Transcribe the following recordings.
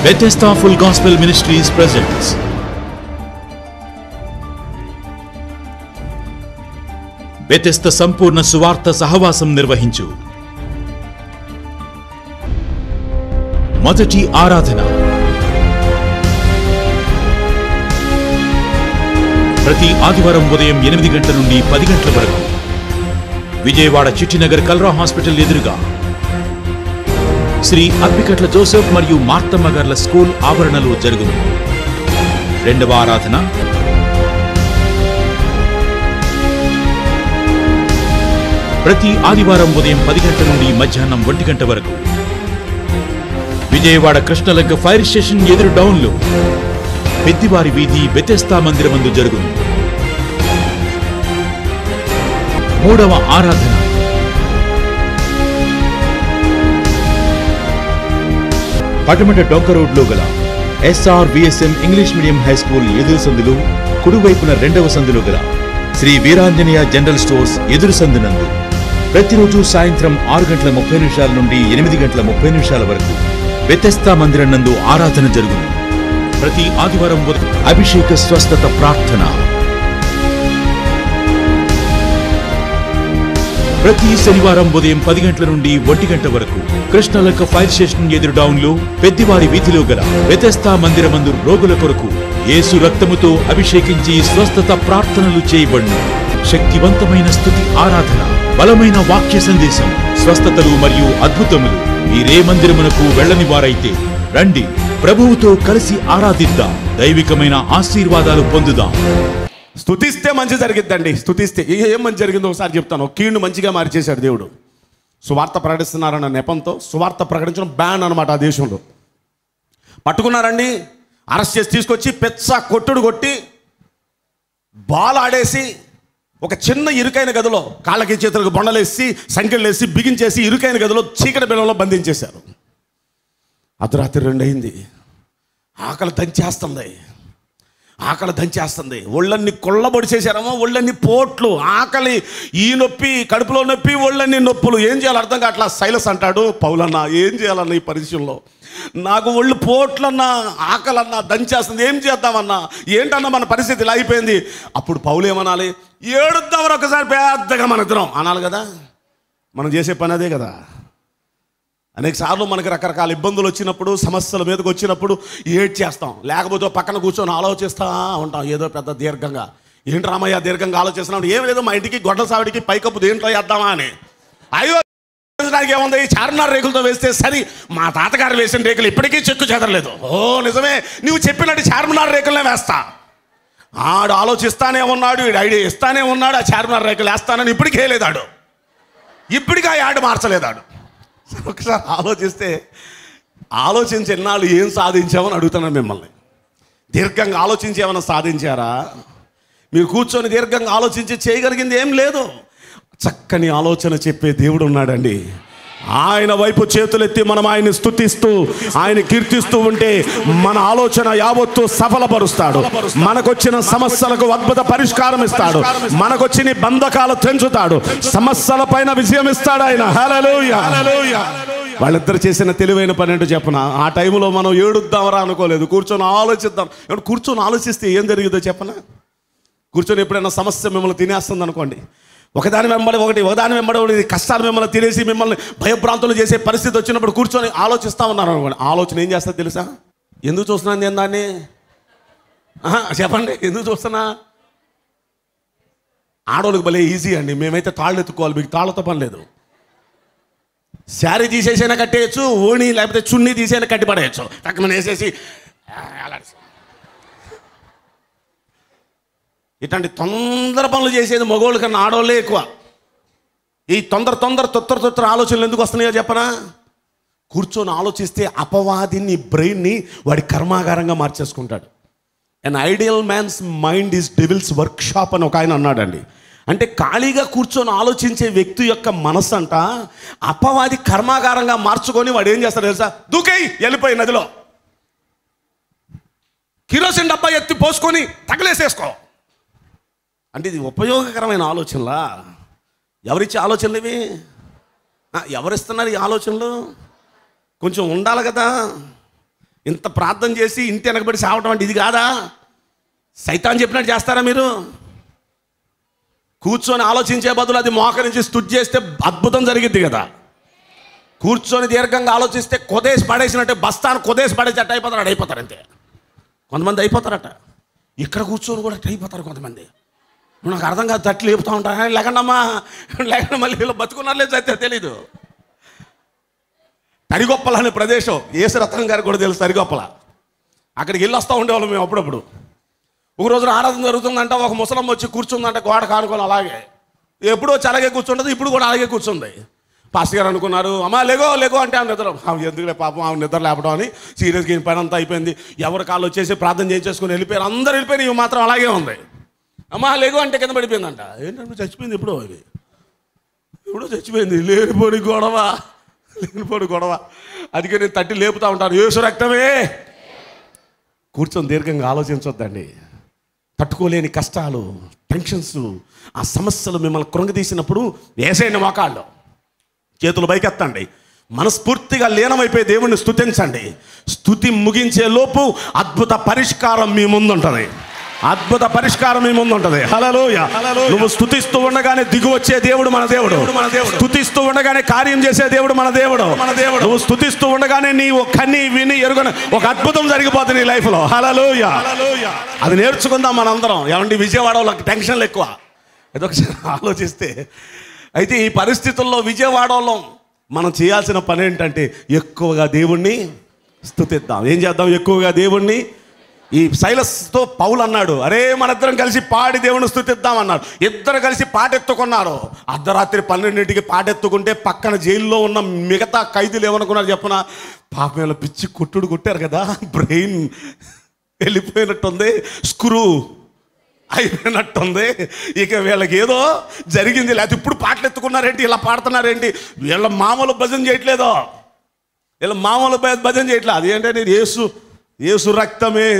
Bethesda Full Gospel Ministries presents Bethesda సంపూర్ణ సువార్త సహవాసం నిర్వహించు మొదటి ఆరాధన ప్రతి ఆదివారం ఉదయం ఎనిమిది గంటల నుండి పది గంటల వరకు విజయవాడ చిట్టినగర్ కల్రా హాస్పిటల్ ఎదురుగా శ్రీ అప్పికట్ల జోసెఫ్ మరియు మార్తమ్మ గార్ల స్కూల్ ఆవరణలో జరుగును రెండవ ఆరాధన ప్రతి ఆదివారం ఉదయం పది గంటల నుండి మధ్యాహ్నం ఒంటి గంట వరకు విజయవాడ కృష్ణలంక ఫైర్ స్టేషన్ ఎదురు డౌన్లో పెద్దివారి వీధి బెతెస్తా మందిరమందు జరుగును మూడవ ఆరాధన పటమట డొంక రోడ్లో గల SR VSM English medium high school ఎదురు సందులు కుడివైపున రెండవ సందులో గల శ్రీ వీరాంజనేయ జనరల్ స్టోర్స్ ఎదురు సందునందు ప్రతిరోజు సాయంత్రం ఆరు గంటల ముప్పై నిమిషాల నుండి ఎనిమిది గంటల ముప్పై నిమిషాల వరకు వ్యతస్థా మందిరం నందు ఆరాధన జరుగును ప్రతి ఆదివారం ఉదయం అభిషేక స్వస్థత ప్రార్థన ప్రతి శనివారం ఉదయం పది గంటల నుండి ఒంటి గంట వరకు కృష్ణలక్క ఫైర్ స్టేషన్ ఎదురు డౌన్లో పెద్దివారి వీధిలో గల వ్యతస్థా మందిరమందు రోగుల కొరకు యేసు రక్తముతో అభిషేకించి స్వస్థత ప్రార్థనలు చేయబడును శక్తివంతమైన స్థుతి ఆరాధన బలమైన వాక్య సందేశం స్వస్థతలు మరియు అద్భుతములు మీరే మందిరమునకు వెళ్ళని వారైతే రండి ప్రభువుతో కలిసి ఆరాధిద్దాం దైవికమైన ఆశీర్వాదాలు పొందుదాం స్తుతిస్తే మంచి జరిగిద్దండి స్తుతిస్తే ఏ- ఏం మంచి జరిగిందో ఒకసారి చెప్తాను ఒక కీడును మంచిగా మార్చేశాడు దేవుడు సువార్త ప్రకటిస్తున్నారన్న నెపంతో సువార్త ప్రకటించడం బ్యాన్ అనమాట ఆ దేశంలో పట్టుకున్నారండి అరెస్ట్ చేసి తీసుకొచ్చి పెచ్చ కొట్టుడు కొట్టి బాల్ ఆడేసి ఒక చిన్న ఇరుకైన గదిలో కాళ్ళకి చేతులకు బొండలేసి సంఖ్యలు వేసి బిగించేసి ఇరుకైన గదిలో చీకటి బిళ్ళలో బంధించేశారు అర్ధరాత్రి రెండు అయింది ఆకలి దంచేస్తుంది ఆకలి దంచేస్తుంది ఒళ్ళన్ని కొల్లబొడి చేశారేమో ఒళ్ళన్ని పోట్లు ఆకలి ఈ నొప్పి కడుపులో నొప్పి ఒళ్ళన్ని నొప్పులు ఏం చేయాలి అర్థం కావట్లా సైలస్ అంటాడు పౌలన్న ఏం చేయాలన్న ఈ పరిచయంలో నాకు ఒళ్ళు పోట్లన్నా ఆకలన్నా దంచేస్తుంది ఏం చేద్దామన్నా ఏంటన్నా మన పరిస్థితి ఇలా అయిపోయింది అప్పుడు పౌలు ఏమనాలి ఏడుద్దామని ఒకసారి పెద్దగా మన ఇద్దరం అనాలి కదా మనం చేసే పని అదే కదా అనేక సార్లు మనకి రకరకాల ఇబ్బందులు వచ్చినప్పుడు సమస్యల మీదకి వచ్చినప్పుడు ఏడ్ చేస్తాం లేకపోతే ఓ పక్కన కూర్చొని ఆలోచిస్తా ఉంటాం ఏదో పెద్ద దీర్ఘంగా ఏంటి రామయ్య దీర్ఘంగా ఆలోచిస్తున్నాం ఏం లేదు మా ఇంటికి గొడ్డల సావిడికి పైకప్పు దేంట్లో వేద్దామా అని అయ్యో వేసడానికి ఏముంది చార్మినార్ రేకులతో వేస్తే సరి మా తాతగారు వేసిన రేకులు ఇప్పటికీ చెక్కు చెదరలేదు ఓ నిజమే నువ్వు చెప్పినట్టు చార్మినార్ రేకులనే వేస్తా ఆడు ఆలోచిస్తానే ఉన్నాడు వీడు ఐడియా ఇస్తానే ఉన్నాడు ఆ చార్మినార్ రేకులు వేస్తానని ఇప్పటికే లేదాడు ఇప్పటికీ ఆ యాడ్ మార్చలేదాడు ఒకసారి ఆలోచిస్తే ఆలోచించి ఎన్నాళ్ళు ఏం సాధించామని అడుగుతున్నాను మిమ్మల్ని దీర్ఘంగా ఆలోచించి ఏమైనా సాధించారా మీరు కూర్చొని దీర్ఘంగా ఆలోచించి చేయగలిగింది ఏం లేదు చక్కని ఆలోచన చెప్పే దేవుడు ఉన్నాడండి ఆయన వైపు చేతులెత్తి మనం ఆయన్ని స్తుతిస్తూ ఆయన కీర్తిస్తూ ఉంటే మన ఆలోచన యావత్తు సఫలపరుస్తాడు మనకొచ్చిన సమస్యలకు అద్భుత పరిష్కారం ఇస్తాడు మనకొచ్చిన బంధకాలు తెంచుతాడు సమస్యల పైన విజయం ఇస్తాడు ఆయన హల్లెలూయా వాళ్ళిద్దరు చేసిన తెలివైన పని ఏంటో చెప్పన ఆ టైంలో మనం ఏడుద్దామరా అనుకోలేదు కూర్చొని ఆలోచిద్దాం ఏమన్నా కూర్చొని ఆలోచిస్తే ఏం జరిగిందో చెప్పనా కూర్చొని ఎప్పుడైనా సమస్య మిమ్మల్ని తినేస్తుంది అనుకోండి ఒకదాని వెంబడి ఒకటి ఒకదాని వెంబడి ఒకటి కష్టాలు మిమ్మల్ని తినేసి మిమ్మల్ని భయభ్రాంతులు చేసే పరిస్థితి వచ్చినప్పుడు కూర్చొని ఆలోచిస్తా ఉన్నారు అనుకోండి ఆలోచన ఏం చేస్తుంది తెలుసా ఎందుకు చూస్తున్నాను నేను దాన్ని ఆహా, చెప్పండి ఎందుకు చూస్తున్నా ఆడవాళ్ళకి భలే ఈజీ అండి మేమైతే తాళ్ళు ఎత్తుకోవాలి మీకు తాళ్ళతో పని లేదు శారీ తీసేసైనా కట్టేయచ్చు ఓణి లేకపోతే చున్నీ తీసైనా కట్టి పడేయచ్చు టక్కున వేసేసి ఆ, అలాంటి ఇట్లాంటి తొందర పనులు చేసేది మగోళ్ళు కన్నా ఆడవాళ్ళే ఎక్కువ ఈ తొందర తొందర తొత్తర తొత్తర ఆలోచనలు ఎందుకు వస్తున్నాయో చెప్పనా కూర్చొని ఆలోచిస్తే అపవాదిని బ్రెయిన్ని వాడి కర్మాగారంగా మార్చేసుకుంటాడు an ideal man's mind is devil's workshop అని ఒక ఆయన అన్నాడండి అంటే ఖాళీగా కూర్చొని ఆలోచించే వ్యక్తి యొక్క మనస్సు అంట అపవాది కర్మాగారంగా మార్చుకొని వాడు ఏం చేస్తాడు తెలుసా దూకేయి వెళ్ళిపోయి నదిలో కిరోసిన్ డబ్బా ఎత్తి పోసుకొని తగలేసేసుకో అంటే ఇది ఉపయోగకరమైన ఆలోచనలా ఎవరిచ్చే ఆలోచనలు ఇవి ఆ, ఎవరిస్తున్నారు ఈ ఆలోచనలు కొంచెం ఉండాలి కదా ఇంత ప్రార్థన చేసి ఇంటి వెనకబడి సావటం అంటే ఇది కాదా సైతాన్ చెప్పినట్టు చేస్తారా మీరు కూర్చొని ఆలోచించే బదులు అది మోకరించి స్తుతి చేస్తే అద్భుతం జరిగిద్ది కదా కూర్చొని దీర్ఘంగా ఆలోచిస్తే కొదేసి పడేసినట్టే బస్తాను కొదేసి పడేసి అట్ట అయిపోతారు అట్ట అయిపోతారు అంతే కొంతమంది అయిపోతారట ఇక్కడ కూర్చొని కూడా అట్ట అయిపోతారు కొంతమంది నువ్వు నాకు అర్థం కాదు తట్లు లేపుతూ ఉంటాను లేకండమ్మా లేకుండా మళ్ళీ వీళ్ళు బతుకున్నారు లేదు అయితే తెలీదు తరిగొప్పల అనే ప్రదేశం ఏసురత్నం గారికి కూడా తెలుసు తరిగొప్పల అక్కడికి వెళ్ళి వస్తూ ఉండేవాళ్ళం మేము అప్పుడప్పుడు ఒక రోజున ఆరాధన జరుగుతుందంట ఒక ముసలమ్మ వచ్చి కూర్చుందంట గోడ కానుకొని అలాగే ఎప్పుడు వచ్చి అలాగే కూర్చుంటుంది ఇప్పుడు కూడా అలాగే కూర్చుంది పాస్టర్ గారు అనుకున్నారు అమ్మా లేగో లేగో అంటే ఆమె నిద్ర ఆమె ఎందుకులే పాపం ఆమె నిద్ర లేపడం అని సీరియస్గా ఈ పని అంతా అయిపోయింది ఎవరి కాళ్ళు వచ్చేసి ప్రార్థన చేసేసుకుని వెళ్ళిపోయారు అందరు వెళ్ళిపోయి ఇవి మాత్రం అలాగే ఉంది అమ్మా లేగో అంటే కింద పడిపోయిందంట ఏంటంటే చచ్చిపోయింది ఇప్పుడు అది ఇప్పుడు చచ్చిపోయింది లేనిపోని గొడవ లేనిపోని గొడవ అందుకే నేను తట్టి లేపుతా ఉంటాను యేసు రక్తమే కూర్చొని దీర్ఘంగా ఆలోచించొద్దండి తట్టుకోలేని కష్టాలు టెన్షన్స్ ఆ సమస్యలు మిమ్మల్ని కృంగదీసినప్పుడు వేసేయండి మోకాళ్ళు చేతులు పైకెత్తండి మనస్ఫూర్తిగా లీనమైపోయి దేవుణ్ణి స్తుతించండి స్తుతి ముగించే లోపు అద్భుత పరిష్కారం మీ ముందుంటది అద్భుత పరిష్కారం మీ ముందు ఉంటది హలలోయ నువ్వు స్తుతిస్తూ ఉండగానే దిగు వచ్చే దేవుడు మన దేవుడు మన దేవుడు స్తుతిస్తూ ఉండగానే కార్యం చేసే దేవుడు మన దేవుడు మన దేవుడు నువ్వు స్తుతిస్తూ ఉండగానే నీ ఒక కన్ని విని ఎరుగని ఒక అద్భుతం జరిగిపోతుంది నీ లైఫ్ లో హలలోయ అది నేర్చుకుందాం మనందరం ఏమండి విజయవాడ వాళ్ళకి టెన్షన్లు ఎక్కువ ఏదొకసారి ఆలోచిస్తే అయితే ఈ పరిస్థితుల్లో విజయవాడలో మనం చేయాల్సిన పని ఏంటంటే ఎక్కువగా దేవుణ్ణి స్తుతిద్దాం ఏం చేద్దాం ఎక్కువగా దేవుణ్ణి ఈ సైలస్తో పౌలు అన్నాడు అరే మనిద్దరం కలిసి పాడి దేవుని స్థుతిద్దాం అన్నారు ఇద్దరు కలిసి పాటెత్తుకున్నారు అర్ధరాత్రి పన్నెండింటికి పాటెత్తుకుంటే పక్కన జైల్లో ఉన్న మిగతా ఖైదీలు ఏమనుకున్నారు చెప్పన పాపం వీళ్ళ పిచ్చి కొట్టుడు కొట్టారు కదా బ్రెయిన్ వెళ్ళిపోయినట్టుంది స్క్రూ అయిపోయినట్టుంది ఇక వీళ్ళకి ఏదో జరిగింది లేకపోతే ఇప్పుడు పాటలు ఎత్తుకున్నారేంటి ఇలా పాడుతున్నారేంటి వీళ్ళ మామూలు భజన చేయట్లేదో వీళ్ళ మామూలు భ- భజన చేయట్లేదు అదేంటంటే యేసు యేసు రక్తమే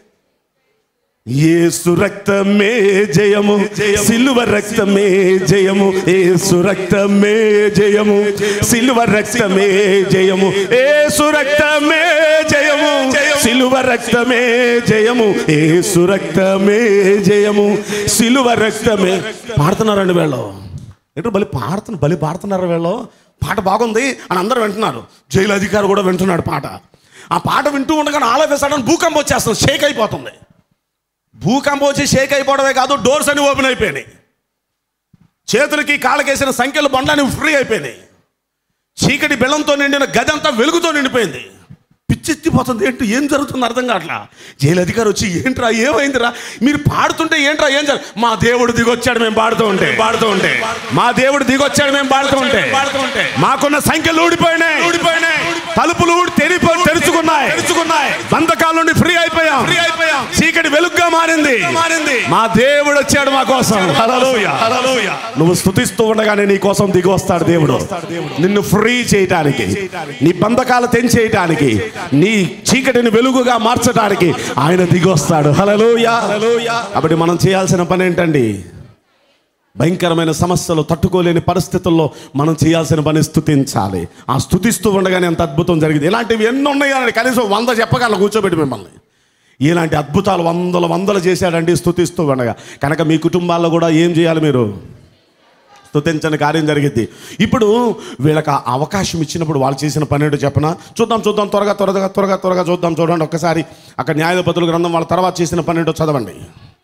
యేసు రక్తమే జయము సిలువ రక్తమే జయము యేసు రక్తమే జయము సిలువ రక్తమే జయము యేసు రక్తమే జయము సిలువ రక్తమే జయము యేసు రక్తమే జయము సిలువ రక్తమే పాడుతున్నారండి వీళ్ళు ఏంటో బలి పాడుతున్న బలి పాడుతున్నారు వీళ్ళు పాట బాగుంది అని అందరూ వింటున్నారు జైలు అధికారి కూడా వింటున్నాడు పాట ఆ పాట వింటూ ఉండగానే ఆలోచిస్తాడని భూకంపం వచ్చేస్తుంది షేక్ అయిపోతుంది భూకంపం వచ్చి షేక్ అయిపోవడమే కాదు డోర్స్ అన్ని ఓపెన్ అయిపోయినాయి చేతులకి కాళ్ళకేసిన సంఖ్యలు బండ్లని ఫ్రీ అయిపోయినాయి చీకటి బెల్లంతో నిండిన గది అంతా వెలుగుతో నిండిపోయింది పిచ్చెత్తిపోతుంది ఏంటి ఏం జరుగుతుంది అర్థం కావట్లా జైలు అధికారి వచ్చి ఏంట్రా ఏమైందిరా మీరు పాడుతుంటే ఏంట్రా ఏం జరు మా దేవుడు దిగొచ్చాడు మేము పాడుతూ ఉంటే పాడుతూ ఉంటే మా దేవుడు దిగొచ్చాడు మేము పాడుతూ ఉంటే పాడుతూ ఉంటే మాకున్న సంఖ్యలు ఊడిపోయినాయి ఊడిపోయినాయి తలుపులు ఊడి తెరిపో తెరుచుకున్నాయి తెరుచుకున్నాయి బంధకాల నుండి ఫ్రీ అయిపోయాం ఫ్రీ అయిపోయాం చీకటి వెలుగుగా మారింది మారింది మా దేవుడు వచ్చాడు మా కోసం హల్లెలూయా హల్లెలూయా నువ్వు స్తుతిస్తూ ఉండగానే నీ కోసం దిగి వస్తాడు దేవుడు నిన్ను ఫ్రీ చేయటానికి నీ బంధకాలు తెంచేయటానికి నీ చీకటిని వెలుగుగా మార్చడానికి ఆయన దిగి వస్తాడు హల్లెలూయా హల్లెలూయా కాబట్టి మనం చేయాల్సిన పని ఏంటండి భయంకరమైన సమస్యలు తట్టుకోలేని పరిస్థితుల్లో మనం చేయాల్సిన పని స్థుతించాలి ఆ స్థుతిస్తూ ఉండగానే ఎంత అద్భుతం జరిగింది ఇలాంటివి ఎన్ని ఉన్నాయని కనీసం వంద చెప్పగల కూర్చోబెట్టి మిమ్మల్ని ఇలాంటి అద్భుతాలు వందల వందలు చేశాడండి స్థుతిస్తూ ఉండగా కనుక మీ కుటుంబాల్లో కూడా ఏం చేయాలి మీరు స్తుతించని కార్యం జరిగింది ఇప్పుడు వీళ్ళకి ఆ అవకాశం ఇచ్చినప్పుడు వాళ్ళు చేసిన పని ఏంటో చెప్పనా చూద్దాం చూద్దాం త్వరగా త్వరగా త్వరగా త్వరగా చూద్దాం చూడండి ఒక్కసారి అక్కడ న్యాయాధిపతుల గ్రంథం వాళ్ళ తర్వాత చేసిన పని ఏంటో చదవండి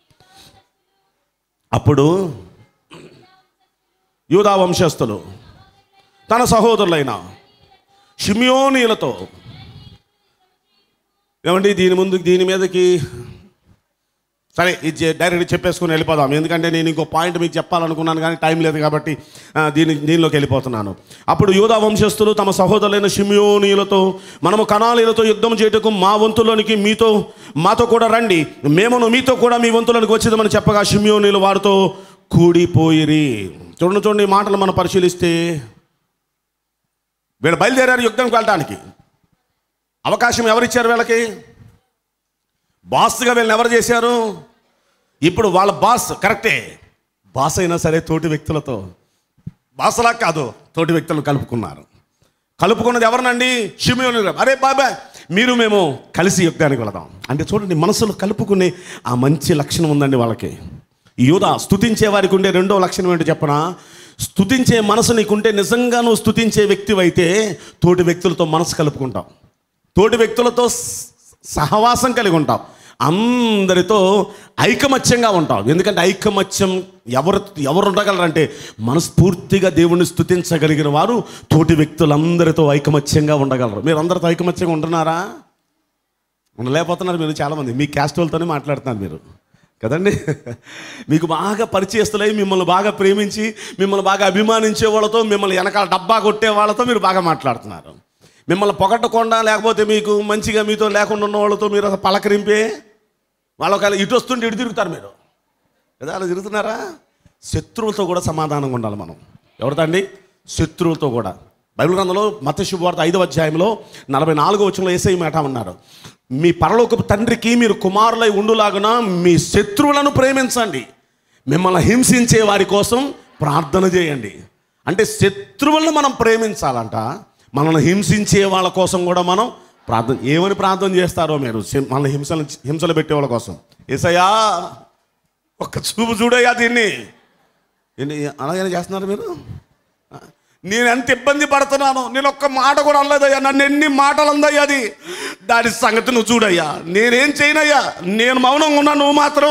అప్పుడు యూదా వంశస్థులు తన సహోదరులైన షిమియోనీలతో ఏమండి దీని ముందు దీని మీదకి సరే ఇది చే- డైరెక్ట్ చెప్పేసుకుని వెళ్ళిపోదాం ఎందుకంటే నేను ఇంకో పాయింట్ మీకు చెప్పాలనుకున్నాను కానీ టైం లేదు కాబట్టి ఆ, దీని దీనిలోకి వెళ్ళిపోతున్నాను అప్పుడు యూదా వంశస్థులు తమ సహోదరులైన షిమియోనీలతో మనము కణాలీలతో యుద్ధం చేయుటకు మా వంతులోనికి మీతో మాతో కూడా రండి మేమును మీతో కూడా మీ వంతులోనికి వచ్చేదామని చెప్పగా షిమియోనీలు వారితో కూడిపోయిరి చూడండి చూడండి ఈ మాటలు మనం పరిశీలిస్తే వీళ్ళు బయలుదేరారు యుద్ధంకి వెళ్ళడానికి అవకాశం ఎవరిచ్చారు వీళ్ళకి బాస్గా వీళ్ళని ఎవరు చేశారు ఇప్పుడు వాళ్ళ బాస్ కరెక్టే బాస్ అయినా సరే తోటి వ్యక్తులతో బాసలా కాదు తోటి వ్యక్తులను కలుపుకున్నారు కలుపుకున్నది ఎవరినండి షిమియోని అరే బాబాయ్ మీరు మేము కలిసి యుద్ధానికి వెళదాం అంటే చూడండి మనసులో కలుపుకునే ఆ మంచి లక్షణం ఉందండి వాళ్ళకి యూద స్తుతించే వారికి ఉండే రెండో లక్షణం ఏంటో చెప్పనా స్తుతించే మనసు నీకుంటే నిజంగా నువ్వు స్తుతించే వ్యక్తివైతే తోటి వ్యక్తులతో మనసు కలుపుకుంటావు తోటి వ్యక్తులతో స- సహవాసం కలిగి ఉంటావు అందరితో ఐకమత్యంగా ఉంటావు ఎందుకంటే ఐకమత్యం ఎవరు ఎవరు ఉండగలరంటే మనస్ఫూర్తిగా దేవుణ్ణి స్తుతించగలిగిన వారు తోటి వ్యక్తులందరితో ఐకమత్యంగా ఉండగలరు మీరు అందరితో ఐకమత్యంగా ఉంటున్నారా ఉండలేకపోతున్నారు మీరు చాలామంది మీ క్యాస్ట్ వాళ్ళతోనే మాట్లాడుతున్నారు మీరు కదండి మీకు బాగా పరిచయస్తులై మిమ్మల్ని బాగా ప్రేమించి మిమ్మల్ని బాగా అభిమానించే వాళ్ళతో మిమ్మల్ని వెనకాల డబ్బా కొట్టే వాళ్ళతో మీరు బాగా మాట్లాడుతున్నారు మిమ్మల్ని పొగట్టకుండా లేకపోతే మీకు మంచిగా మీతో లేకుండా ఉన్న వాళ్ళతో మీరు అసలు పలకరింపే వాళ్ళ ఒకవేళ ఇటు వస్తుంటే ఇటు తిరుగుతారు మీరు కదా అలా తిరుగుతున్నారా శత్రువులతో కూడా సమాధానంగా ఉండాలి మనం ఎవరితో అండి శత్రువులతో కూడా బైబిల్ గ్రంథంలో మత శుభవార్త ఐదవ అధ్యాయంలో నలభై నాలుగో వచనంలో ఏసై మాట ఉన్నారు మీ పరలోకపు తండ్రికి మీరు కుమారులై ఉండులాగున మీ శత్రువులను ప్రేమించండి మిమ్మల్ని హింసించే వారి కోసం ప్రార్థన చేయండి అంటే శత్రువులను మనం ప్రేమించాలంట మనల్ని హింసించే వాళ్ళ కోసం కూడా మనం ప్రార్థన ఏమని ప్రార్థన చేస్తారో మీరు సి- మనల్ని హింసలు హింసలు పెట్టే వాళ్ళ కోసం ఏసయ్యా ఒక్క చూపు చూడయ్యా దీన్ని ఏంటి అలాగనే చేస్తున్నారు మీరు నేను ఎంత ఇబ్బంది పడుతున్నాను నేను ఒక్క మాట కూడా అనలేదయ్యా నన్ను ఎన్ని మాటలు అందయ్యా అది దాని సంగతి నువ్వు చూడయ్యా నేనేం చేయనయ్యా నేను మౌనంగా ఉన్నా నువ్వు మాత్రం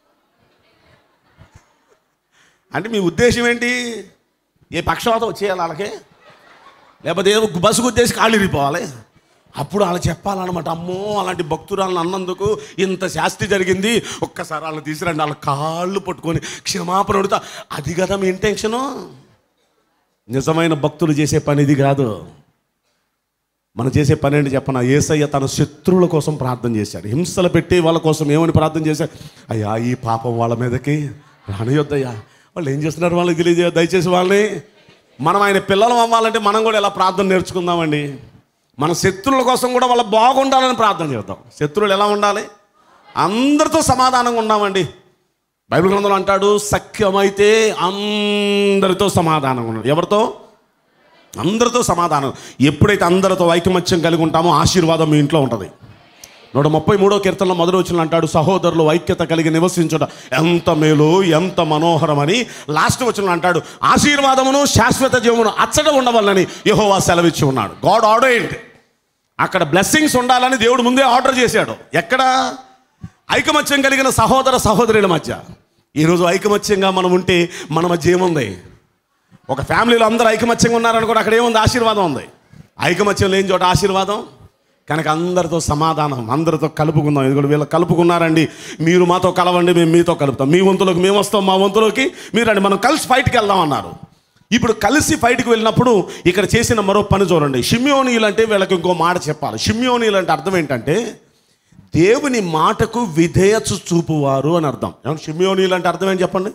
అంటే మీ ఉద్దేశం ఏంటి ఏ పక్షవాతం వచ్చేయాలి వాళ్ళకి లేకపోతే ఏదో బస్సు గుద్దేసి కాళ్ళు ఇరిగిపోవాలి అప్పుడు వాళ్ళు చెప్పాలన్నమాట అమ్మో అలాంటి భక్తురాలను అన్నందుకు ఇంత శాస్తి జరిగింది ఒక్కసారి వాళ్ళని తీసుకురండి వాళ్ళ కాళ్ళు పట్టుకొని క్షమాపణ అడుగుతా అది కదా మీ ఇంటెన్షను నిజమైన భక్తులు చేసే పని ఇది కాదు మనం చేసే పని ఏంటి చెప్పన ఏసయ్య తన శత్రువుల కోసం ప్రార్థన చేశాడు హింసలు పెట్టి వాళ్ళ కోసం ఏమని ప్రార్థన చేశాడు అయ్యా ఈ పాపం వాళ్ళ మీదకి రానియొద్దయ్యా వాళ్ళు ఏం చేస్తున్నారు వాళ్ళకి తెలియజే దయచేసి వాళ్ళని మనం ఆయన పిల్లలు అవ్వాలంటే మనం కూడా ఎలా ప్రార్థన నేర్చుకుందామండి మన శత్రువుల కోసం కూడా వాళ్ళు బాగుండాలని ప్రార్థన చేద్దాం శత్రువులు ఎలా ఉండాలి అందరితో సమాధానంగా ఉన్నామండి బైబిల్ గ్రంథంలో అంటాడు సఖ్యమైతే అందరితో సమాధానంగా ఉన్నాడు ఎవరితో అందరితో సమాధానం ఎప్పుడైతే అందరితో ఐకమత్యం కలిగి ఉంటామో ఆశీర్వాదం మీ ఇంట్లో ఉంటుంది నూట ముప్పై మూడో కీర్తనలో మొదటి వచ్చిన అంటాడు సహోదరులు ఐక్యత కలిగి నివసించుట ఎంత మేలు ఎంత మనోహరమని లాస్ట్ వచ్చిన అంటాడు ఆశీర్వాదమును శాశ్వత జీవమును అచ్చట ఉండవాలని యెహోవా సెలవిచ్చి ఉన్నాడు గాడ్ ఆర్డర్ ఏంటి అక్కడ బ్లెస్సింగ్స్ ఉండాలని దేవుడు ముందే ఆర్డర్ చేశాడు ఎక్కడ ఐకమత్యం కలిగిన సహోదర సహోదరుల మధ్య ఈరోజు ఐకమత్యంగా మనం ఉంటే మన మధ్య ఏముంది ఒక ఫ్యామిలీలో అందరూ ఐకమత్యంగా ఉన్నారనుకోండి అక్కడ ఏముంది ఆశీర్వాదం ఉంది ఐకమత్యం లేని చోట ఆశీర్వాదం కనుక అందరితో సమాధానం అందరితో కలుపుకుందాం ఇది కూడా వీళ్ళు కలుపుకున్నారండి మీరు మాతో కలవండి మేము మీతో కలుపుతాం మీ వంతులోకి మేము వస్తాం మా వంతులోకి మీరు రండి మనం కలిసి ఫైట్కి వెళ్దాం అన్నారు ఇప్పుడు కలిసి ఫైట్కి వెళ్ళినప్పుడు ఇక్కడ చేసిన మరో పని చూడండి షిమ్యోనీలు అంటే వీళ్ళకి ఇంకో మాట చెప్పాలి షిమ్యోనీలు అంటే అర్థం ఏంటంటే దేవుని మాటకు విధేయత చూపువారు అని అర్థం ఏమన్నా షిమ్యోనీలు అంటే అర్థం ఏంటి చెప్పండి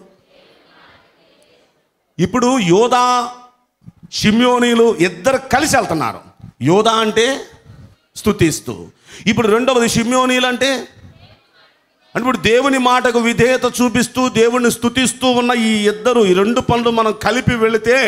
ఇప్పుడు యోధా షిమ్యోనీలు ఇద్దరు కలిసి వెళ్తున్నారు యోధా అంటే స్తుతిస్తూ ఇప్పుడు రెండవది షిమ్యోనీలు అంటే అంటే ఇప్పుడు దేవుని మాటకు విధేయత చూపిస్తూ దేవుణ్ణి స్తుతిస్తూ ఉన్న ఈ ఇద్దరు ఈ రెండు పనులు మనం కలిపి వెళితే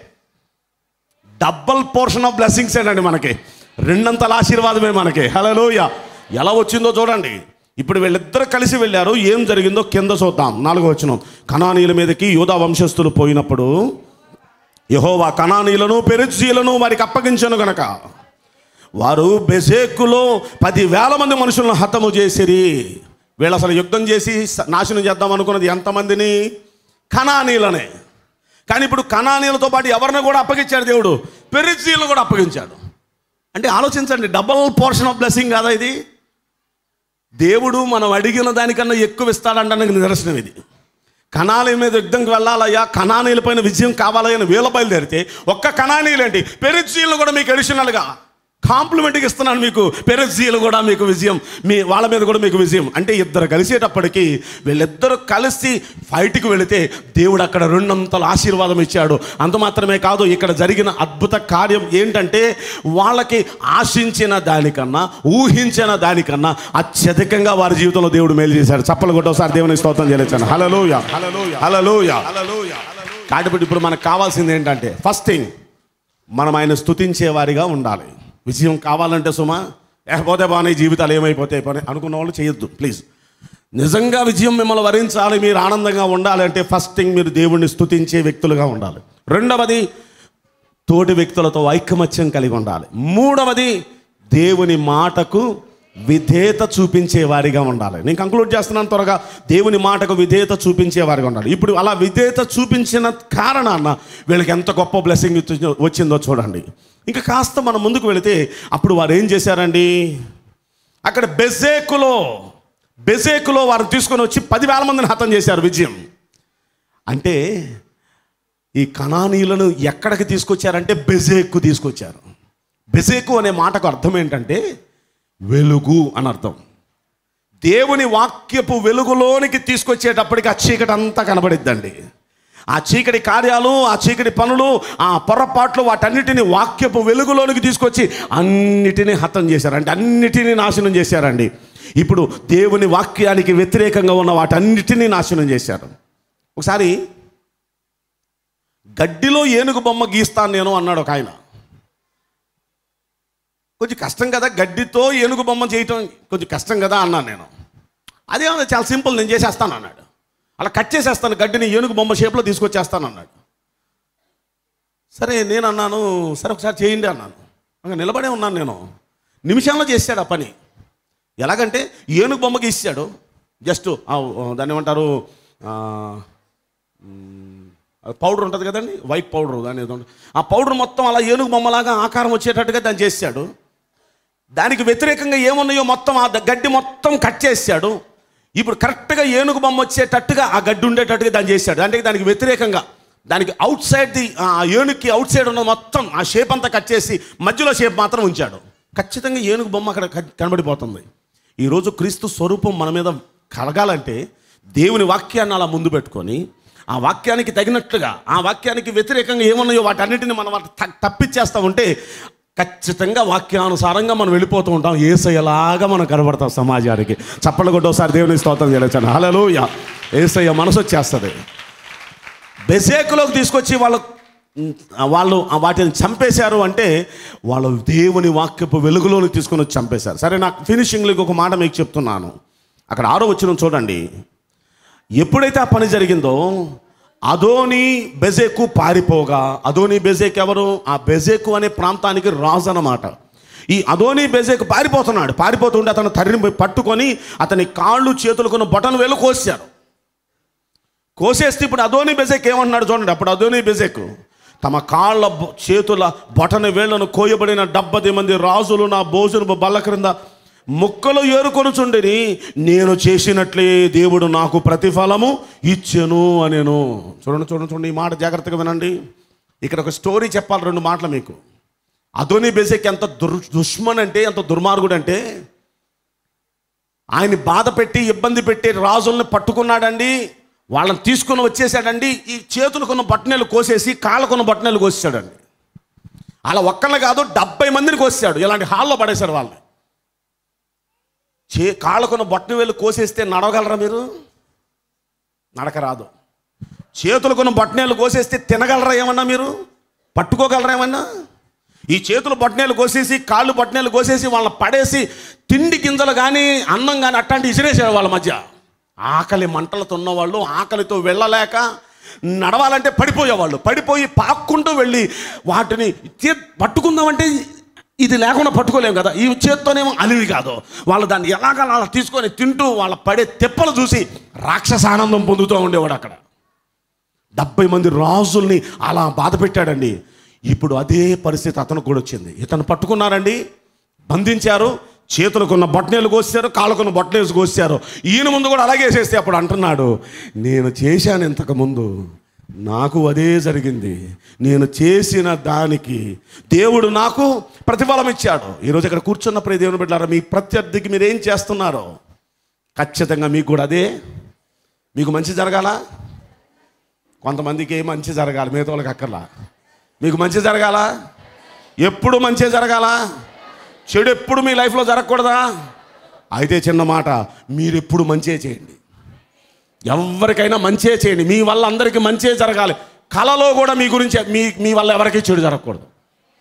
డబల్ పోర్షన్ ఆఫ్ బ్లెస్సింగ్స్ ఏంటండి మనకి రెండంతల ఆశీర్వాదమే మనకి హలోయ ఎలా వచ్చిందో చూడండి ఇప్పుడు వీళ్ళిద్దరు కలిసి వెళ్ళారు ఏం జరిగిందో కింద చూద్దాం నాలుగో వచ్చిన కణానీయుల మీదకి యూదా వంశస్థులు పోయినప్పుడు యహోవా కణానీయులను పెరుజీలను వారికి అప్పగించను గనక వారు బెసేకులో పదివేల మంది మనుషులను హతము చేసిరి వీళ్ళు అసలు యుద్ధం చేసి స- నాశనం చేద్దాం అనుకున్నది ఎంతమందిని కణానీలనే కానీ ఇప్పుడు కణానీలతో పాటు ఎవరిని కూడా అప్పగించాడు దేవుడు పెరిజీలను కూడా అప్పగించాడు అంటే ఆలోచించండి డబల్ పోర్షన్ ఆఫ్ బ్లెస్సింగ్ కాదా ఇది దేవుడు మనం అడిగిన దానికన్నా ఎక్కువ ఇస్తాడంటానికి నిదర్శనం ఇది కణాల మీద యుద్ధంకి వెళ్ళాలయ్యా కణానీల పైన విజయం కావాలని వీళ్ళ బయలుదేరితే ఒక్క కణానీలేంటి పెరిజీలు కూడా మీకు అడిషనల్గా కాంప్లిమెంట్కి ఇస్తున్నాను మీకు పెరజీలు కూడా మీకు విజయం మీ వాళ్ళ మీద కూడా మీకు విజయం అంటే ఇద్దరు కలిసేటప్పటికి వీళ్ళిద్దరూ కలిసి ఫైట్కి వెళితే దేవుడు అక్కడ రెండంతల ఆశీర్వాదం ఇచ్చాడు అంత మాత్రమే కాదు ఇక్కడ జరిగిన అద్భుత కార్యం ఏంటంటే వాళ్ళకి ఆశించిన దానికన్నా ఊహించిన దానికన్నా అత్యధికంగా వారి జీవితంలో దేవుడు మేలు చేశాడు చప్పలు కొట్టి ఒకసారి దేవుని స్తోత్రం చేయలేచాను హలలోయ హలలోయ హలలోయ కాబట్టి ఇప్పుడు మనకు కావాల్సింది ఏంటంటే ఫస్ట్ థింగ్ మనం ఆయన స్తుతించే వారిగా ఉండాలి విజయం కావాలంటే సుమా లేకపోతే బాగానే జీవితాలు ఏమైపోతాయి పని అనుకున్న వాళ్ళు చేయొద్దు ప్లీజ్ నిజంగా విజయం మిమ్మల్ని వరించాలి మీరు ఆనందంగా ఉండాలి అంటే ఫస్ట్ థింగ్ మీరు దేవుణ్ణి స్తుతించే వ్యక్తులుగా ఉండాలి రెండవది తోటి వ్యక్తులతో ఐకమత్యం కలిగి ఉండాలి మూడవది దేవుని మాటకు విధేయత చూపించే వారిగా ఉండాలి నేను కంక్లూడ్ చేస్తున్నాను త్వరగా దేవుని మాటకు విధేయత చూపించే వారిగా ఉండాలి ఇప్పుడు అలా విధేయత చూపించిన కారణాన వీళ్ళకి ఎంత గొప్ప బ్లెస్సింగ్ వచ్చిందో చూడండి ఇంకా కాస్త మనం ముందుకు వెళితే అప్పుడు వారు ఏం చేశారండి అక్కడ బెజేకులో బెజేకులో వారు తీసుకొని వచ్చి పదివేల మందిని హతం చేశారు విజయం అంటే ఈ కణానీయులను ఎక్కడికి తీసుకొచ్చారంటే బెజేకు తీసుకొచ్చారు బెజేకు అనే మాటకు అర్థం ఏంటంటే వెలుగు అని అర్థం దేవుని వాక్యపు వెలుగులోనికి తీసుకొచ్చేటప్పటికి ఆ చీకటి అంతా కనబడిద్దండి ఆ చీకటి కార్యాలు ఆ చీకటి పనులు ఆ పొరపాట్లు వాటన్నిటిని వాక్యపు వెలుగులోనికి తీసుకొచ్చి అన్నిటినీ హతం చేశారు అంటే అన్నిటినీ నాశనం చేశారండి ఇప్పుడు దేవుని వాక్యానికి వ్యతిరేకంగా ఉన్న వాటన్నిటినీ నాశనం చేశారు ఒకసారి గడ్డిలో ఏనుగు బొమ్మ గీస్తాను నేను అన్నాడు ఒక ఆయన కొంచెం కష్టం కదా గడ్డితో ఏనుగు బొమ్మ చేయటం కొంచెం కష్టం కదా అన్నాను నేను అదే ఉంది, చాలా సింపుల్ నేను చేసేస్తాను అన్నాడు అలా కట్ చేసేస్తాను గడ్డిని ఏనుగు బొమ్మ షేప్లో తీసుకొచ్చేస్తాను అన్నాడు సరే నేను అన్నాను సరే ఒకసారి చేయండి అన్నాను ఇంకా నిలబడే ఉన్నాను నేను నిమిషంలో చేశాడు ఆ పని ఎలాగంటే ఏనుగు బొమ్మకి ఇచ్చాడు జస్ట్ దాన్ని ఏమంటారు ఆ, పౌడర్ ఉంటుంది కదండి వైట్ పౌడర్ దాని ఏదో ఉంటుంది. ఆ పౌడర్ మొత్తం అలా ఏనుగు బొమ్మలాగా ఆకారం వచ్చేటట్టుగా దాన్ని చేశాడు దానికి వ్యతిరేకంగా ఏమున్నాయో మొత్తం ఆ ద- గడ్డి మొత్తం కట్ చేశాడు ఇప్పుడు కరెక్ట్గా ఏనుగు బొమ్మ వచ్చేటట్టుగా ఆ గడ్డి ఉండేటట్టుగా దాన్ని చేశాడు అంటే దానికి వ్యతిరేకంగా దానికి అవుట్ సైడ్ ది ఆ ఏనుగుకి అవుట్ సైడ్ ఉన్న మొత్తం ఆ షేప్ అంతా కట్ చేసి మధ్యలో షేప్ మాత్రం ఉంచాడు ఖచ్చితంగా ఏనుగు బొమ్మ అక్కడ క- కనబడిపోతుంది ఈరోజు క్రీస్తు స్వరూపం మన మీద కలగాలంటే దేవుని వాక్యాన్ని అలా ముందు పెట్టుకొని ఆ వాక్యానికి తగినట్లుగా ఆ వాక్యానికి వ్యతిరేకంగా ఏమున్నాయో వాటన్నిటిని మనం వాటి త- తప్పిచ్చేస్తా ఉంటే ఖచ్చితంగా వాక్యానుసారంగా మనం వెళ్ళిపోతూ ఉంటాం ఏసయ్యలాగా మనం కనబడతాం సమాజానికి చప్పలు కొట్టి ఒకసారి దేవుని స్తోత్రం చేయలేచాను హలో ఏసయ్య మనసు వచ్చేస్తుంది బెసేకులోకి తీసుకొచ్చి వాళ్ళ వాళ్ళు ఆ వాటిని చంపేశారు అంటే వాళ్ళు దేవుని వాక్యపు వెలుగులోకి తీసుకొని వచ్చి చంపేశారు సరే నాకు ఫినిషింగ్లోకి ఒక మాట మీకు చెప్తున్నాను అక్కడ ఆరో వచ్చిన చూడండి ఎప్పుడైతే ఆ పని జరిగిందో అదోని బెజేకు పారిపోగా అదోని బెజేక్ ఎవరు ఆ బెజేకు అనే ప్రాంతానికి రాజు అన్నమాట ఈ అదోని బెజేకు పారిపోతున్నాడు పారిపోతుంటే అతను తరిని పట్టుకొని అతని కాళ్ళు చేతులు కొన్ని బొటను వేలు కోసారు కోసేస్తే ఇప్పుడు అదోని బెజెక్ ఏమంటున్నాడు చూడండి అప్పుడు అదోని బెజెక్ తమ కాళ్ళ బొ- చేతుల బొటన వేళ్లను కోయబడిన డెబ్బది మంది రాజులు నా భోజనపు బల్ల క్రింద ముక్కలు ఏరుకొనుచుండిని నేను చేసినట్లే దేవుడు నాకు ప్రతిఫలము ఇచ్చెను అనేను చూడండి చూడండి చూడండి ఈ మాట జాగ్రత్తగా వినండి ఇక్కడ ఒక స్టోరీ చెప్పాలి రెండు మాటలు మీకు అదోని బెజెక్ ఎంత దుర్ దుష్మన్ అంటే ఎంత దుర్మార్గుడు అంటే ఆయన బాధ పెట్టి ఇబ్బంది పెట్టి రాజుల్ని పట్టుకున్నాడండి వాళ్ళని తీసుకుని వచ్చేసాడండి ఈ చేతులకున్న బట్టనెలు కోసేసి కాళ్ళకున్న బట్టనెలు కోసేసాడండి అలా ఒక్కళ్ళని కాదు డెబ్బై మందిని కోసాడు ఇలాంటి హాల్లో పడేశాడు వాళ్ళని చే కాళ్ళకున్న బట్టన వేలు కోసేస్తే నడవగలరా మీరు నడక రాదు చేతులకున్న బట్టనేలు కోసేస్తే తినగలరా ఏమన్నా మీరు పట్టుకోగలరా ఏమన్నా ఈ చేతులు బట్టనేలు కోసేసి కాళ్ళు బట్టనేలు కోసేసి వాళ్ళని పడేసి తిండి గింజలు కానీ అన్నం కానీ అట్లాంటి ఇసిరేసాడు వాళ్ళ మధ్య ఆకలి మంటలతో ఉన్నవాళ్ళు ఆకలితో వెళ్ళలేక నడవాలంటే పడిపోయేవాళ్ళు పడిపోయి పాక్కుంటూ వెళ్ళి వాటిని తీ- పట్టుకుందామంటే ఇది లేకుండా పట్టుకోలేము కదా ఈ చేత్తోనేమో అలివి కాదు వాళ్ళు దాన్ని ఎలాగ అలా తీసుకొని తింటూ వాళ్ళ పడే తెప్పలు చూసి రాక్షస ఆనందం పొందుతూ ఉండేవాడు అక్కడ డెబ్బై మంది రాజుల్ని అలా బాధ పెట్టాడండి ఇప్పుడు అదే పరిస్థితి అతనికి కూడా వచ్చింది ఇతను పట్టుకున్నారండి బంధించారు చేతులకున్న బొట్టనేలు కోసారు కాళ్ళకున్న బొట్టనేలు కోసారు ఈయన ముందు కూడా అలాగే చేస్తే అప్పుడు అంటున్నాడు నేను చేశాను ఇంతకు ముందు నాకు అదే జరిగింది నేను చేసిన దానికి దేవుడు నాకు ప్రతిఫలం ఇచ్చాడు ఈరోజు ఇక్కడ కూర్చున్న ప్రియ దేవుని బిడ్డారా మీ ప్రత్యర్థికి మీరు ఏం చేస్తున్నారో ఖచ్చితంగా మీకు కూడా అదే మీకు మంచి జరగాలా కొంతమందికి మంచి జరగాలి మిగతా వాళ్ళకి అక్కర్లా మీకు మంచి జరగాల ఎప్పుడు మంచి జరగాల చెడు ఎప్పుడు మీ లైఫ్లో జరగకూడదా అయితే చిన్న మాట మీరు ఎప్పుడు మంచే చేయండి ఎవరికైనా మంచే చేయండి మీ వల్ల అందరికీ మంచే జరగాలి కళలో కూడా మీ గురించి మీ మీ వల్ల ఎవరికి చెడు జరగకూడదు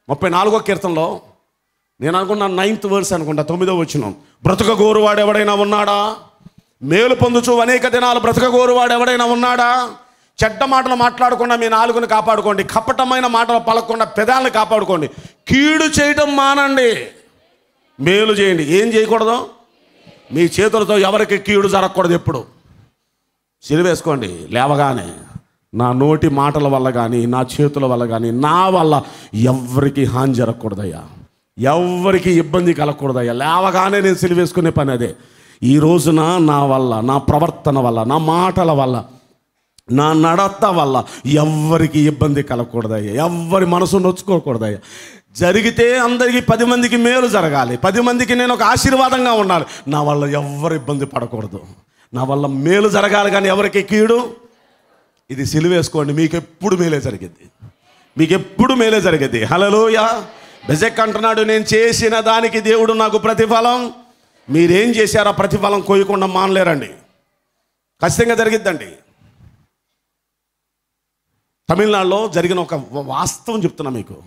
ముప్పై నాలుగో కీర్తనలో నేను అనుకున్నా నైన్త్ వర్స్ అనుకుంటా తొమ్మిదో వచ్చిన బ్రతుక గోరువాడు ఎవడైనా ఉన్నాడా మేలు పొందుచు అనేక దినాలు బ్రతుక గోరువాడు ఎవడైనా ఉన్నాడా చెడ్డ మాటలు మాట్లాడకుండా మీ నాలుగుని కాపాడుకోండి కపటమైన మాటలు పలకకుండా పెదాలను కాపాడుకోండి కీడు చేయటం మానండి మేలు చేయండి ఏం చేయకూడదు మీ చేతులతో ఎవరికి కీడు జరగకూడదు ఎప్పుడు సిలివేసుకోండి లేవగానే నా నోటి మాటల వల్ల కానీ నా చేతుల వల్ల కానీ నా వల్ల ఎవ్వరికి హాని జరగకూడదయ్యా ఎవ్వరికి ఇబ్బంది కలగకూడదయ్యా లేవగానే నేను సిలివేసుకునే పని అదే ఈ రోజున నా వల్ల నా ప్రవర్తన వల్ల నా మాటల వల్ల నా నడత వల్ల ఎవ్వరికి ఇబ్బంది కలగకూడదయ్యా ఎవ్వరి మనసు నొచ్చుకోకూడదయ్యా జరిగితే అందరికీ పది మందికి మేలు జరగాలి పది మందికి నేను ఒక ఆశీర్వాదంగా ఉండాలి నా వల్ల ఎవ్వరు ఇబ్బంది పడకూడదు నా వల్ల మేలు జరగాలి కానీ ఎవరికి కీడు ఇది సిలువేసుకోండి మీకు ఎప్పుడు మేలే జరిగింది మీకు ఎప్పుడు మేలే జరిగింది హలలోయ బెజెక్ అంటున్నాడు నేను చేసిన దానికి దేవుడు నాకు ప్రతిఫలం మీరేం చేశారో ప్రతిఫలం కోయకుండా మానలేరండి ఖచ్చితంగా జరిగిద్దండి తమిళనాడులో జరిగిన ఒక వాస్తవం చెప్తున్నా మీకు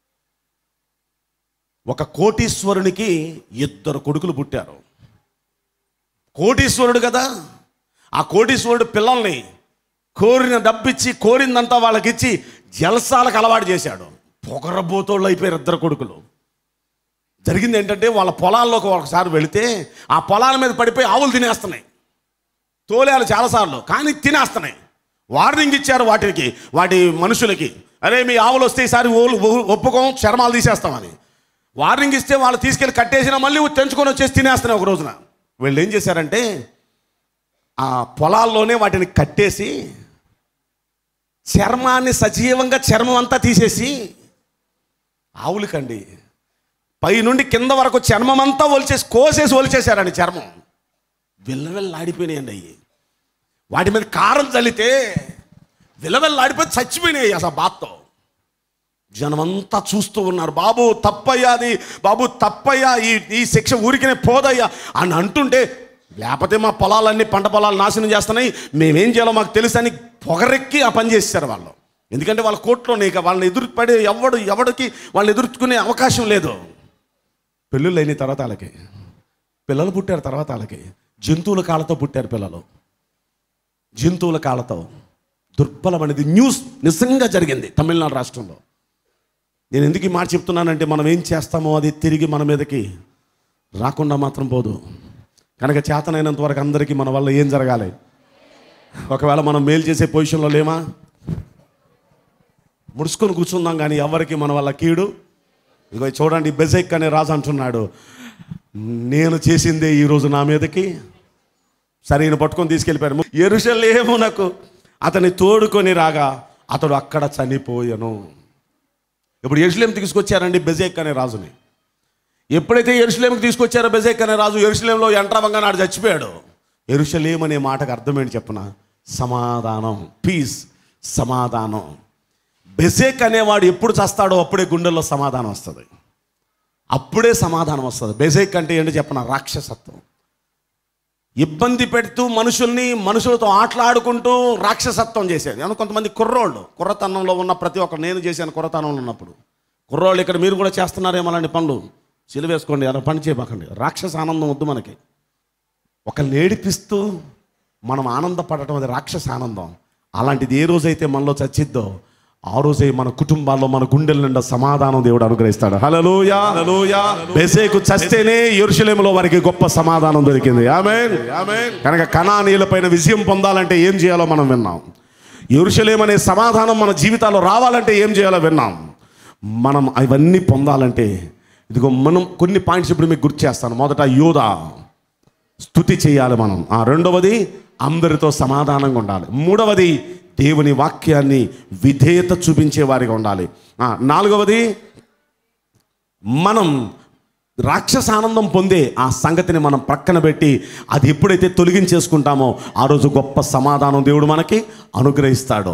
ఒక కోటీశ్వరునికి ఇద్దరు కొడుకులు పుట్టారు కోటీశ్వరుడు కదా ఆ కోటీశ్వరుడు పిల్లల్ని కోరిన డబ్బిచ్చి కోరిందంతా వాళ్ళకిచ్చి జలసాలకు అలవాటు చేశాడు పొగరబోతోళ్ళు అయిపోయారు ఇద్దరు కొడుకులు జరిగింది ఏంటంటే వాళ్ళ పొలాల్లోకి ఒకసారి వెళితే ఆ పొలాల మీద పడిపోయి ఆవులు తినేస్తున్నాయి తోలేలు చాలాసార్లు కానీ తినేస్తున్నాయి వార్నింగ్ ఇచ్చారు వాటికి వాటి మనుషులకి అరే మీ ఆవులు వస్తే ఈసారి ఓలు ఓ- ఒప్పుకోం చర్మాలు తీసేస్తామని వార్నింగ్ ఇస్తే వాళ్ళు తీసుకెళ్ళి కట్టేసినా మళ్ళీ తెంచుకొని వచ్చేసి తినేస్తున్నాయి ఒక రోజున వీళ్ళు ఏం చేశారంటే ఆ పొలాల్లోనే వాటిని కట్టేసి చర్మాన్ని సజీవంగా చర్మం అంతా తీసేసి ఆవులకండి పై నుండి కింద వరకు చర్మం అంతా ఒలిచేసి కోసేసి ఒలిచేశారండి చర్మం విల్లవెల్లాడిపోయినాయండి అయ్యి వాటి మీద కారం చల్లితే విలవెల్లాడిపోయి చచ్చిపోయినాయి అసలు బాత్తో జనమంతా చూస్తూ ఉన్నారు బాబు తప్పయ్యా అది బాబు తప్పయ్యా ఈ ఈ శిక్ష ఊరికినే పోదయ్యా అని అంటుంటే లేకపోతే మా పొలాలన్నీ పంట పొలాలు నాశనం చేస్తున్నాయి మేమేం చేయాలో మాకు తెలుసు అని పొగరెక్కి ఆ పని చేశారు వాళ్ళు ఎందుకంటే వాళ్ళ కోర్టులో ఇక వాళ్ళని ఎదురుపడే ఎవడు ఎవడికి వాళ్ళని ఎదుర్కొనే అవకాశం లేదు పెళ్ళిళ్ళు అయిన తర్వాత వాళ్ళకి పిల్లలు పుట్టారు తర్వాత వాళ్ళకి జంతువుల కాళ్ళతో పుట్టారు పిల్లలు జంతువుల కాళ్ళతో దుర్బలం అనేది న్యూస్ నిజంగా జరిగింది తమిళనాడు రాష్ట్రంలో నేను ఎందుకు ఈ మాట చెప్తున్నానంటే మనం ఏం చేస్తామో అది తిరిగి మన మీదకి రాకుండా మాత్రం పోదు కనుక చేతనైనంత వరకు అందరికీ మన వల్ల ఏం జరగాలి ఒకవేళ మనం మేలు చేసే పొజిషన్లో లేమా ముడుచుకొని కూర్చుందాం కానీ ఎవరికి మన వల్ల కీడు ఇగో చూడండి బెజెక్ అనే రాజు అంటున్నాడు నేను చేసిందే ఈరోజు నా మీదకి సరే ఈయన పట్టుకొని తీసుకెళ్ళిపోయాడు ఎరుషలేమునకు అతని తోడుకొని రాగా అతడు అక్కడ చనిపోయాను ఇప్పుడు ఎరుసలేం తీసుకొచ్చారండి బెజేక్ అనే రాజుని ఎప్పుడైతే ఎరుసలేంకి తీసుకొచ్చారో బెజేక్ అనే రాజు ఎరుసలేంలో ఎంట్రవంగా నాడు చచ్చిపోయాడు ఎరుసలేం అనే మాటకు అర్థమేంటి చెప్పన సమాధానం పీస్ సమాధానం బెజేక్ అనేవాడు ఎప్పుడు చస్తాడో అప్పుడే గుండెల్లో సమాధానం వస్తుంది అప్పుడే సమాధానం వస్తుంది బెజేక్ అంటే ఏంటి చెప్పన రాక్షసత్వం ఇబ్బంది పెడుతూ మనుషుల్ని మనుషులతో ఆటలాడుకుంటూ రాక్షసత్వం చేసేది ఏమన్నా కొంతమంది కుర్రోళ్ళు కుర్రతనంలో ఉన్న ప్రతి ఒక్కరు నేను చేశాను కుర్రతనంలో ఉన్నప్పుడు కుర్రోళ్ళు ఇక్కడ మీరు కూడా చేస్తున్నారేమో అలాంటి పనులు సిలువేసుకోండి అలా పని చేయబాకండి రాక్షస ఆనందం వద్దు మనకి ఒకరిని ఏడిపిస్తూ మనం ఆనందపడటం అది రాక్షస ఆనందం అలాంటిది ఏ రోజైతే మనలో చచ్చిద్దో ఆ రోజే మన కుటుంబాల్లో మన గుండెల నిండా సమాధానం దేవుడు అనుగ్రహిస్తాడు హలలోయ హలలోయ బెసేకు చస్తేనే ఎరుషలేములో వారికి గొప్ప సమాధానం దొరికింది ఆమెన్ కనుక కణానీయుల పైన విజయం పొందాలంటే ఏం చేయాలో మనం విన్నాం ఎరుషలేం అనే సమాధానం మన జీవితాల్లో రావాలంటే ఏం చేయాలో విన్నాం మనం అవన్నీ పొందాలంటే ఇదిగో మనం కొన్ని పాయింట్స్ ఇప్పుడు మీకు గుర్తు చేస్తాను మొదట యోధ స్థుతి చేయాలి మనం ఆ రెండవది అందరితో సమాధానంగా ఉండాలి మూడవది దేవుని వాక్యాన్ని విధేయత చూపించే వారిగా ఉండాలి ఆ, నాలుగవది మనం రాక్షస ఆనందం పొందే ఆ సంగతిని మనం ప్రక్కన పెట్టి అది ఎప్పుడైతే తొలగించేసుకుంటామో ఆ రోజు గొప్ప సమాధానం దేవుడు మనకి అనుగ్రహిస్తాడు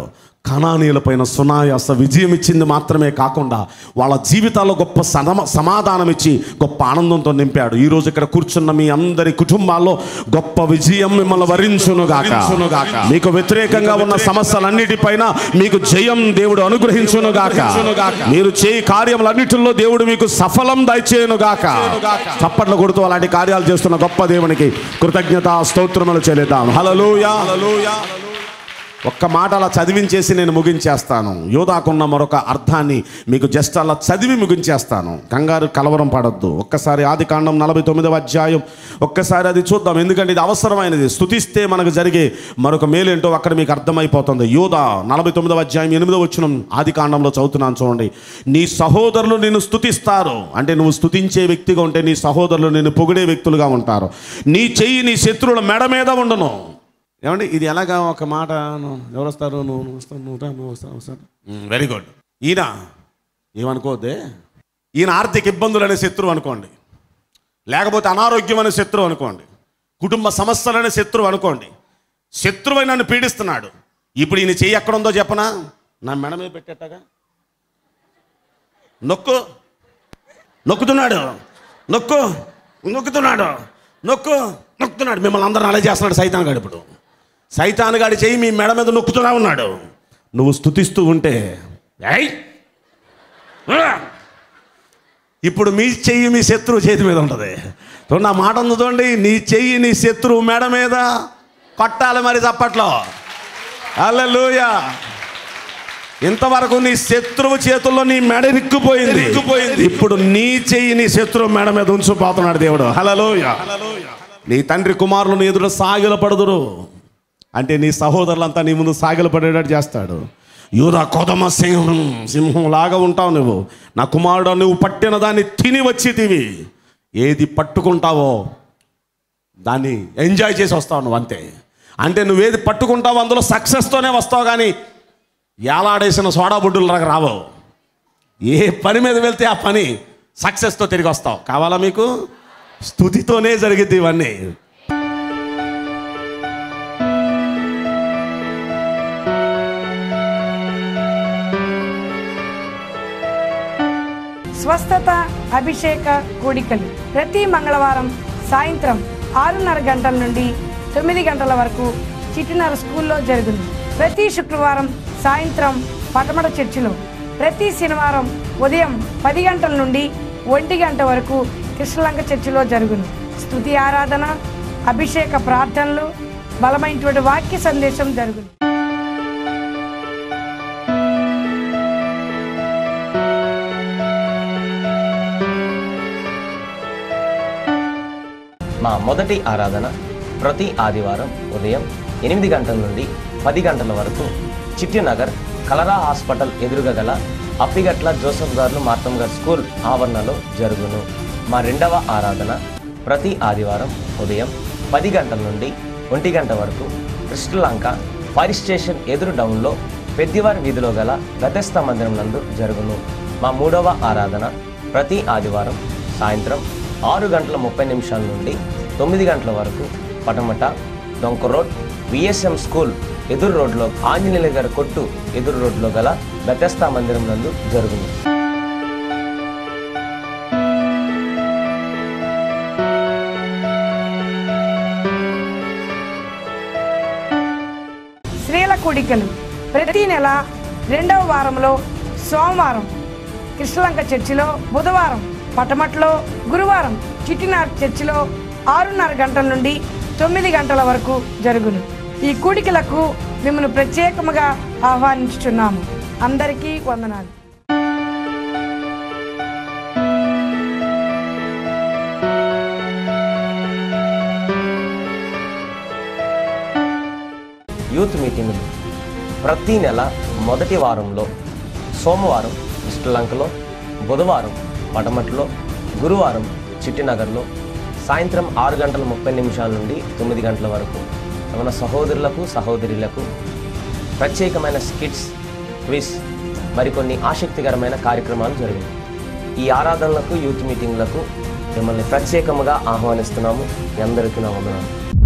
కణానీయుల పైన సునాయాస విజయం ఇచ్చింది మాత్రమే కాకుండా వాళ్ళ జీవితాల్లో గొప్ప సమ సమాధానం ఇచ్చి గొప్ప ఆనందంతో నింపాడు ఈ రోజు ఇక్కడ కూర్చున్న మీ అందరి కుటుంబాల్లో గొప్ప విజయం మిమ్మల్ని వరించునుగాక మీకు వ్యతిరేకంగా ఉన్న సమస్యలన్నిటిపైన మీకు జయం దేవుడు అనుగ్రహించునుగాక మీరు చేయి కార్యములన్నిటిలో దేవుడు మీకు సఫలం దయచేయునుగాక చప్పట్లు కొడుతూ అలాంటి కార్యాలు చేస్తున్న గొప్ప దేవునికి కృతజ్ఞత స్తోత్రములు చెల్లిద్దాం హల్లెలూయా హల్లెలూయా ఒక్క మాట అలా చదివించేసి నేను ముగించేస్తాను యోధాకున్న మరొక అర్థాన్ని మీకు జస్ట్ అలా చదివి ముగించేస్తాను కంగారు కలవరం పడొద్దు ఒక్కసారి ఆది కాండం నలభై తొమ్మిదవ అధ్యాయం ఒక్కసారి అది చూద్దాం ఎందుకంటే ఇది అవసరమైనది స్తుతిస్తే మనకు జరిగే మరొక మేలేంటో అక్కడ మీకు అర్థమైపోతుంది యోధ నలభై తొమ్మిదవ అధ్యాయం ఎనిమిదవ వచ్చిన ఆది కాండంలో చదువుతున్నాను చూడండి నీ సహోదరులు నిన్ను స్తుతిస్తారు అంటే నువ్వు స్తుతించే వ్యక్తిగా ఉంటే నీ సహోదరులు నిన్ను పొగిడే వ్యక్తులుగా ఉంటారు నీ చెయ్యి నీ శత్రువుల మెడ మీద ఉండను ఏమండి ఇది ఎలాగా ఒక మాట నువ్వు ఎవరు వస్తారు నువ్వు నువ్వు వస్తావు నువ్వు రా, నువ్వు వస్తావు వస్తావు వెరీ గుడ్ ఈయన ఏమనుకోవద్దే ఈయన ఆర్థిక ఇబ్బందులు అనే శత్రువు అనుకోండి లేకపోతే అనారోగ్యం అనే శత్రువు అనుకోండి కుటుంబ సమస్యలు అనే శత్రువు అనుకోండి శత్రువు నన్ను పీడిస్తున్నాడు ఇప్పుడు ఈయన చెయ్యి ఎక్కడ ఉందో చెప్పనా నా మెడ మీద పెట్టేట్టగా నొక్కు నొక్కుతున్నాడు నొక్కు నొక్కుతున్నాడు నొక్కు నొక్కుతున్నాడు మిమ్మల్ని అందరూ అలా చేస్తున్నాడు సైతాన్ గాడు ఇప్పుడు సైతాన్ గాడి చెయ్యి మీ మెడ మీద నొక్కుతూనే ఉన్నాడు నువ్వు స్తుతిస్తూ ఉంటే ఏయ్ ఆ! ఇప్పుడు మీ చెయ్యి మీ శత్రువు చేతి మీద ఉంటుంది చూడండి నా మాట ఉంది చూడండి నీ చెయ్యి నీ శత్రువు మెడ మీద కొట్టాలి మరి చప్పట్లో అల్లెలూయా ఇంతవరకు నీ శత్రువు చేతుల్లో నీ మెడ ఇరుక్కుపోయింది ఇప్పుడు నీ చెయ్యి నీ శత్రువు మెడ మీద ఉంచిపోతున్నాడు దేవుడు హలలోయ నీ తండ్రి కుమారులను ఎదురు సాగిల పడుదురు అంటే నీ సహోదరులంతా నీ ముందు సాగిల పడేటట్టు చేస్తాడు యూదా కొదమ సింహం సింహం లాగా ఉంటావు నువ్వు నా కుమారుడు నువ్వు పట్టిన దాన్ని తిని వచ్చి తివి ఏది పట్టుకుంటావో దాన్ని ఎంజాయ్ చేసి వస్తావు నువ్వు అంతే అంటే నువ్వేది పట్టుకుంటావో అందులో సక్సెస్తోనే వస్తావు కానీ ఏలాడేసిన సోడా బుడ్డులు లాగా రావు ఏ పని మీద వెళ్తే ఆ పని సక్సెస్తో తిరిగి వస్తావు కావాలా మీకు స్థుతితోనే జరిగిద్ది ఇవన్నీ స్వస్థత అభిషేక కూడికలు ప్రతి మంగళవారం సాయంత్రం ఆరున్నర గంటల నుండి తొమ్మిది గంటల వరకు చిటినర స్కూల్లో జరుగును ప్రతి శుక్రవారం సాయంత్రం పటమట చర్చిలో ప్రతి శనివారం ఉదయం పది గంటల నుండి ఒంటి గంట వరకు కృష్ణలంక చర్చిలో జరుగును స్తుతి ఆరాధన అభిషేక ప్రార్థనలు బలమైనటువంటి వాక్య సందేశం జరుగును మా మొదటి ఆరాధన ప్రతి ఆదివారం ఉదయం ఎనిమిది గంటల నుండి పది గంటల వరకు చిట్టినగర్ కలరా హాస్పిటల్ ఎదురుగా గల అప్పిగట్ల జోసఫ్ గారు మార్తం గారు స్కూల్ ఆవరణలో జరుగును మా రెండవ ఆరాధన ప్రతి ఆదివారం ఉదయం పది గంటల నుండి ఒంటి గంట వరకు కృష్ణలంక ఫైర్ స్టేషన్ ఎదురు డౌన్లో పెద్దివారి వీధిలో గల గతస్థ మందిరం నందు జరుగును మా మూడవ ఆరాధన ప్రతి ఆదివారం సాయంత్రం ఆరు గంటల ముప్పై నిమిషాల నుండి తొమ్మిది గంటల వరకు పటమట డొంక రోడ్ విఎస్ఎం స్కూల్ ఎదురు రోడ్లో ఆంజనేయుల గారి కొట్టు ఎదురు రోడ్లో గల గతస్థ మందిరం నందు జరుగును స్త్రీల కూడికలు ప్రతి నెల రెండవ వారంలో సోమవారం కృష్ణలంక చర్చిలో బుధవారం పటమట్లో గురువారం చిట్టినార్ చర్చిలో ఆరున్నర గంటల నుండి తొమ్మిది గంటల వరకు జరుగును ఈ కూడికలకు మిమ్మల్ని ప్రత్యేకముగా ఆహ్వానించుచున్నాము అందరికీ వందనాలు యూత్ మీటింగులు ప్రతి నెల మొదటి వారంలో సోమవారం శ్రీలంకలో బుధవారం పటమట్లో గురువారం చిట్టినగర్లో సాయంత్రం ఆరు గంటల ముప్పై నిమిషాల నుండి తొమ్మిది గంటల వరకు మన సహోదరులకు సహోదరులకు ప్రత్యేకమైన స్కిట్స్ క్విజ్ మరికొన్ని ఆసక్తికరమైన కార్యక్రమాలు జరిగాయి ఈ ఆరాధనలకు యూత్ మీటింగ్లకు మిమ్మల్ని ప్రత్యేకముగా ఆహ్వానిస్తున్నాము మీ అందరికీ నా వందనాలు